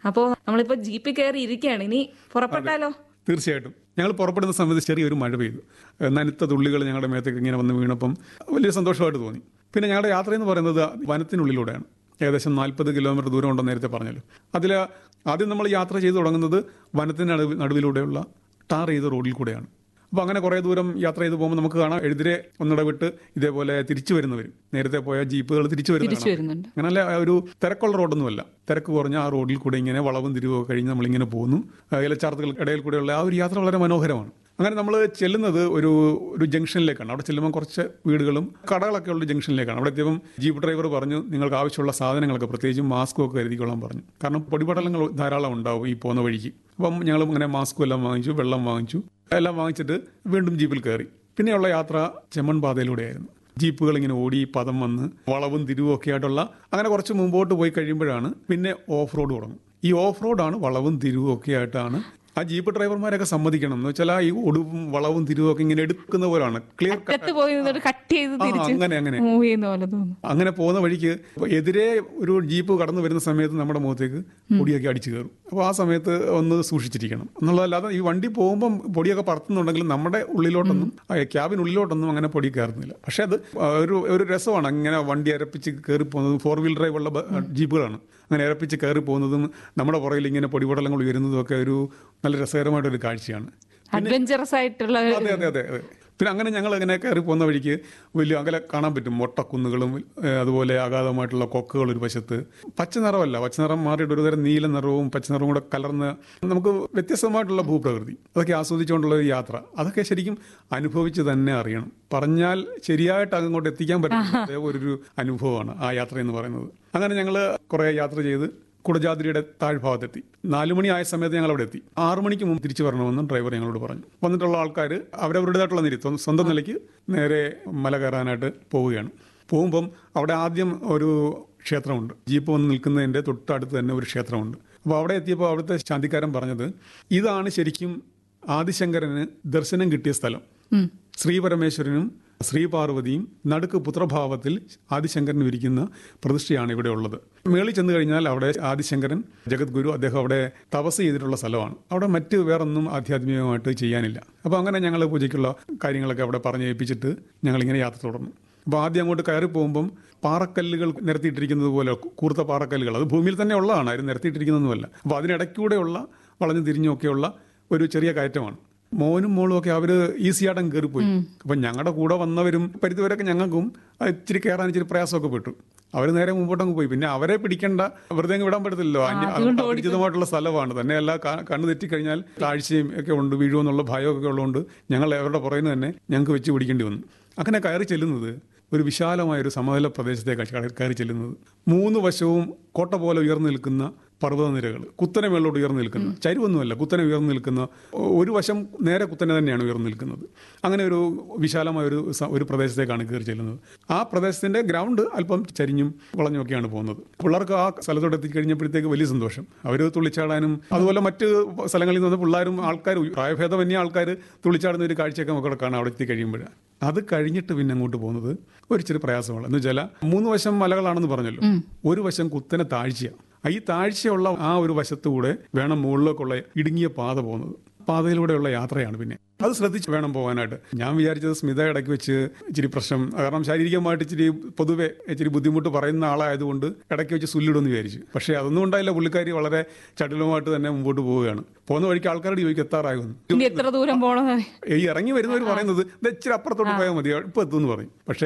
അപ്പോ നമ്മളിപ്പോ ജീപ്പിൽ കയറി ഇരിക്കുകയാണ് ഇനി പുറപ്പെട്ടാലോ തീർച്ചയായിട്ടും ഞങ്ങൾ പുറപ്പെടുന്ന സമയത്ത് ചെറിയൊരു മഴ പെയ്തു ഏഹ് നനുത്ത തുള്ളികൾ ഞങ്ങളുടെ മേത്തേക്ക് ഇങ്ങനെ വന്ന് വീണപ്പം വലിയ സന്തോഷമായിട്ട് തോന്നി പിന്നെ ഞങ്ങളുടെ യാത്ര എന്ന് പറയുന്നത് വനത്തിനുള്ളിലൂടെയാണ് ഏകദേശം നാൽപ്പത് കിലോമീറ്റർ ദൂരം ഉണ്ടെന്ന് നേരത്തെ പറഞ്ഞല്ലോ അതിൽ ആദ്യം നമ്മൾ യാത്ര ചെയ്തു തുടങ്ങുന്നത് വനത്തിന് നടുവ് നടുവിലൂടെയുള്ള ടാർ ചെയ്ത റോഡിൽ കൂടെയാണ് അപ്പോൾ അങ്ങനെ കുറേ ദൂരം യാത്ര ചെയ്ത് പോകുമ്പോൾ നമുക്ക് കാണാം എഴുതിരെ ഒന്നിടവിട്ട് ഇതേപോലെ തിരിച്ചു വരുന്നവരും നേരത്തെ പോയ ജീപ്പുകൾ തിരിച്ചു തിരിച്ചു വരുന്ന വരുന്നുണ്ട് അങ്ങനല്ല ഒരു തിരക്കുള്ള റോഡൊന്നുമല്ല തിരക്ക് കുറഞ്ഞ ആ റോഡിൽ കൂടെ ഇങ്ങനെ വളവും തിരിവും ഒക്കെ കഴിഞ്ഞ് നമ്മളിങ്ങനെ പോകുന്നു ആ ഇലച്ചാർത്തുകൾക്ക് ഇടയിൽ കൂടെയുള്ള ആ ഒരു യാത്ര വളരെ മനോഹരമാണ് അങ്ങനെ നമ്മൾ ചെല്ലുന്നത് ഒരു ഒരു ജംഗ്ഷനിലേക്കാണ് അവിടെ ചെല്ലുമ്പോൾ കുറച്ച് വീടുകളും കടകളൊക്കെ ഉള്ള ജംഗ്ഷനിലേക്കാണ് അവിടെ എത്തിയപ്പം ജീപ്പ് ഡ്രൈവർ പറഞ്ഞു നിങ്ങൾക്ക് ആവശ്യമുള്ള സാധനങ്ങളൊക്കെ പ്രത്യേകിച്ചും മാസ്കും ഒക്കെ കരുതിക്കൊള്ളാൻ പറഞ്ഞു കാരണം പൊടിപടലങ്ങൾ ധാരാളം ഉണ്ടാവും ഈ പോകുന്ന വഴിക്ക് അപ്പം ഞങ്ങൾ ഇങ്ങനെ മാസ്കും എല്ലാം വാങ്ങിച്ചു വെള്ളം വാങ്ങിച്ചു എല്ലാം വാങ്ങിച്ചിട്ട് വീണ്ടും ജീപ്പിൽ കയറി പിന്നെയുള്ള യാത്ര ചെമ്മൺ പാതയിലൂടെയായിരുന്നു ജീപ്പുകൾ ഇങ്ങനെ ഓടി പദം വന്ന് വളവും തിരിവും ഒക്കെ ആയിട്ടുള്ള അങ്ങനെ കുറച്ച് മുമ്പോട്ട് പോയി കഴിയുമ്പോഴാണ് പിന്നെ ഓഫ് റോഡ് തുടങ്ങും ഈ ഓഫ് റോഡാണ് വളവും തിരിവും ഒക്കെ ആയിട്ടാണ് ആ ജീപ്പ് ഡ്രൈവർമാരൊക്കെ സമ്മതിക്കണം എന്ന് വെച്ചാൽ ആ ഈ ഒടുവും വളവും തിരിവും ഒക്കെ ഇങ്ങനെ എടുക്കുന്ന പോലാണ് ക്ലിയർ അറ്റത്ത് പോയി നിന്നിട്ട് കട്ട് ചെയ്ത് തിരിച്ച് അങ്ങനെ അങ്ങനെ മൂവ് ചെയ്യുന്ന പോലെ തോന്നുന്നു അങ്ങനെ പോകുന്ന വഴിക്ക് എതിരെ ഒരു ജീപ്പ് കടന്നു വരുന്ന സമയത്ത് നമ്മുടെ മുഖത്തേക്ക് പൊടിയൊക്കെ അടിച്ചു കയറും അപ്പോൾ ആ സമയത്ത് ഒന്ന് സൂക്ഷിച്ചിരിക്കണം എന്നുള്ളതല്ലാതെ ഈ വണ്ടി പോകുമ്പം പൊടിയൊക്കെ പറത്തുന്നുണ്ടെങ്കിൽ നമ്മുടെ ഉള്ളിലോട്ടൊന്നും ആ ക്യാബിനുള്ളിലോട്ടൊന്നും അങ്ങനെ പൊടി കയറുന്നില്ല പക്ഷെ അത് ഒരു ഒരു രസമാണ് അങ്ങനെ വണ്ടി അരപ്പിച്ച് കയറി പോകുന്നതും ഫോർ വീൽ ഡ്രൈവ് ഉള്ള ബ- ജീപ്പുകളാണ് അങ്ങനെ ഇറപ്പിച്ച് കയറി പോകുന്നതും നമ്മുടെ പുറകിൽ ഇങ്ങനെ പൊടിപടലങ്ങൾ ഉയരുന്നതും ഒക്കെ ഒരു നല്ല രസകരമായിട്ടൊരു കാഴ്ചയാണ് അഡ്വഞ്ചറസ് ആയിട്ടുള്ള ഒരു- അതെ അതെ അതെ അതെ പിന്നെ അങ്ങനെ ഞങ്ങൾ ഇങ്ങനെ കയറി പോകുന്ന വഴിക്ക് വലിയ അകലെ കാണാൻ പറ്റും മൊട്ടക്കുന്നുകളും ഏഹ് അതുപോലെ അഗാധമായിട്ടുള്ള കൊക്കുകൾ ഒരു വശത്ത് പച്ച നിറമല്ല പച്ച നിറം മാറിയിട്ട് ഒരു തരം നീല നിറവും പച്ച നിറവും കൂടെ കലർന്ന് നമുക്ക് വ്യത്യസ്തമായിട്ടുള്ള ഭൂപ്രകൃതി അതൊക്കെ ആസ്വദിച്ചുകൊണ്ടുള്ള ഒരു യാത്ര അതൊക്കെ ശരിക്കും അനുഭവിച്ച് തന്നെ അറിയണം പറഞ്ഞാൽ ശരിയായിട്ട് അങ്ങോട്ട് എത്തിക്കാൻ പറ്റുന്ന ഒരു അനുഭവമാണ് ആ യാത്ര എന്ന് പറയുന്നത് അങ്ങനെ ഞങ്ങൾ കുറേ യാത്ര ചെയ്ത് കുടജാദ്രിയുടെ താഴ്ഭാഗത്തെത്തി നാലു മണി ആയ സമയത്ത് ഞങ്ങൾ അവിടെ എത്തി ആറു മണിക്ക് മുമ്പ് തിരിച്ചു വരണമെന്ന് ഡ്രൈവർ ഞങ്ങളോട് പറഞ്ഞു വന്നിട്ടുള്ള ആൾക്കാർ അവരവരുടേതായിട്ടുള്ള നിരി സ്വ- സ്വന്തം നിലയ്ക്ക് നേരെ മല കയറാനായിട്ട് പോവുകയാണ് പോകുമ്പം അവിടെ ആദ്യം ഒരു ക്ഷേത്രമുണ്ട് ജീപ്പ് വന്ന് നിൽക്കുന്നതിൻ്റെ തൊട്ടടുത്ത് തന്നെ ഒരു ക്ഷേത്രമുണ്ട് അപ്പോൾ അവിടെ എത്തിയപ്പോൾ അവിടുത്തെ ശാന്തിക്കാരൻ പറഞ്ഞത് ഇതാണ് ശരിക്കും ആദിശങ്കരന് ദർശനം കിട്ടിയ സ്ഥലം ഉം. ശ്രീപരമേശ്വരനും ശ്രീപാർവതിയും നടുക്ക് പുത്രഭാവത്തിൽ ആദിശങ്കരനും ഇരിക്കുന്ന പ്രതിഷ്ഠയാണ് ഇവിടെ ഉള്ളത് മേളിൽ ചെന്ന് കഴിഞ്ഞാൽ അവിടെ ആദിശങ്കരൻ ജഗദ്ഗുരു അദ്ദേഹം അവിടെ തപസ് ചെയ്തിട്ടുള്ള സ്ഥലമാണ് അവിടെ മറ്റ് വേറൊന്നും ആധ്യാത്മികമായിട്ട് ചെയ്യാനില്ല അപ്പോൾ അങ്ങനെ ഞങ്ങൾ പൂജയ്ക്കുള്ള കാര്യങ്ങളൊക്കെ അവിടെ പറഞ്ഞ് ഏൽപ്പിച്ചിട്ട് ഞങ്ങളിങ്ങനെ യാത്ര തുടർന്നു അപ്പോൾ ആദ്യം അങ്ങോട്ട് കയറി പോകുമ്പം പാറക്കല്ലുകൾ നിരത്തിയിട്ടിരിക്കുന്നത് പോലെ കൂർത്ത പാറക്കല്ലുകൾ അത് ഭൂമിയിൽ തന്നെ ഉള്ളതാണ് ആരും നിരത്തിയിട്ടിരിക്കുന്നതൊന്നുമല്ല അപ്പോൾ അതിനിടയ്ക്കൂടെയുള്ള വളഞ്ഞു തിരിഞ്ഞൊക്കെയുള്ള ഒരു ചെറിയ കയറ്റമാണ് മോനും മോളും ഒക്കെ അവര് ഈസിയായിട്ടും കയറിപ്പോയി അപ്പം ഞങ്ങളുടെ കൂടെ വന്നവരും പരിധിവരൊക്കെ ഞങ്ങൾക്കും അത് ഇച്ചിരി കയറാൻ ഇച്ചിരി പ്രയാസമൊക്കെ പെട്ടു അവർ നേരെ മുമ്പോട്ടങ്ങ് പോയി പിന്നെ അവരെ പിടിക്കേണ്ട വെറുതെ അങ്ങ് വിടാൻ പറ്റത്തില്ലല്ലോ അന്യ- അപരിചിതമായിട്ടുള്ള സ്ഥലമാണ് തന്നെയല്ല ക- കണ്ണ് തെറ്റിക്കഴിഞ്ഞാൽ താഴ്ചയും ഒക്കെ ഉണ്ട് വീഴുമെന്നുള്ള ഭയമൊക്കെ ഉള്ളതുകൊണ്ട് ഞങ്ങൾ അവരുടെ പുറകിൽ നിന്ന് തന്നെ ഞങ്ങൾക്ക് വെച്ച് പിടിക്കേണ്ടി വന്നു അങ്ങനെ കയറി ചെല്ലുന്നത് ഒരു വിശാലമായ ഒരു സമതല പ്രദേശത്തേക്കാണ് കയറി ചെല്ലുന്നത് മൂന്ന് വശവും കോട്ട പോലെ ഉയർന്നു നിൽക്കുന്ന പർവ്വതനിരകൾ കുത്തനെ മേളിലോട്ട് ഉയർന്നു നിൽക്കുന്ന ചരിവൊന്നുമല്ല കുത്തനെ ഉയർന്നു നിൽക്കുന്ന ഒരു വശം നേരെ കുത്തനെ തന്നെയാണ് ഉയർന്നു നിൽക്കുന്നത് അങ്ങനെ ഒരു വിശാലമായ ഒരു സ- ഒരു പ്രദേശത്തേക്കാണ് കയറി ചെല്ലുന്നത് ആ പ്രദേശത്തിന്റെ ഗ്രൗണ്ട് അല്പം ചരിഞ്ഞും വളഞ്ഞുമൊക്കെയാണ് പോകുന്നത് പിള്ളേർക്ക് ആ സ്ഥലത്തോട്ട് എത്തിക്കഴിഞ്ഞപ്പോഴത്തേക്ക് വലിയ സന്തോഷം അവർ തുള്ളിച്ചാടാനും അതുപോലെ മറ്റ് സ്ഥലങ്ങളിൽ നിന്ന് പിള്ളേരും ആൾക്കാർ പ്രായഭേദമന്യ ആൾക്കാർ തുള്ളിച്ചാടുന്ന ഒരു കാഴ്ചയൊക്കെ നമുക്കവിടെ കാണാം അവിടെ എത്തി കഴിയുമ്പോൾ അത് കഴിഞ്ഞിട്ട് പിന്നെ അങ്ങോട്ട് പോകുന്നത് ഒരു ഇച്ചിരി പ്രയാസമാണ് എന്ന് വെച്ചാൽ മൂന്ന് വശം മലകളാണെന്ന് പറഞ്ഞല്ലോ ഒരു വശം കുത്തനെ താഴ്ചയാണ് ആ ഈ താഴ്ചയുള്ള ആ ഒരു വശത്തുകൂടെ വേണം മുകളിലേക്കുള്ള ഇടുങ്ങിയ പാത പോകുന്നത് പാതയിലൂടെയുള്ള യാത്രയാണ് പിന്നെ അത് ശ്രദ്ധിച്ച് വേണം പോകാനായിട്ട് ഞാൻ വിചാരിച്ചത് സ്മിത ഇടയ്ക്ക് വെച്ച് ഇച്ചിരി പ്രശ്നം കാരണം ശാരീരികമായിട്ട് ഇച്ചിരി പൊതുവെ ഇച്ചിരി ബുദ്ധിമുട്ട് പറയുന്ന ആളായതുകൊണ്ട് ഇടയ്ക്ക് വെച്ച് സുല്ലിടുമെന്ന് വിചാരിച്ചു പക്ഷേ അതൊന്നും ഉണ്ടായില്ല പുള്ളിക്കാരി വളരെ ചടുലമായിട്ട് തന്നെ മുമ്പോട്ട് പോവുകയാണ് പോകുന്ന വഴിക്ക് ആൾക്കാരോട് ചോദിക്കും എത്താറാകുന്നു ഇനി എത്ര ദൂരം പോകണമെന്ന് ഈ ഇറങ്ങി വരുന്നവർ പറയുന്നത് "ദേ ഇച്ചിരി അപ്പുറത്തോട്ട് പോയാൽ മതി ഇപ്പൊ എത്തുമെന്ന് പറയും പക്ഷേ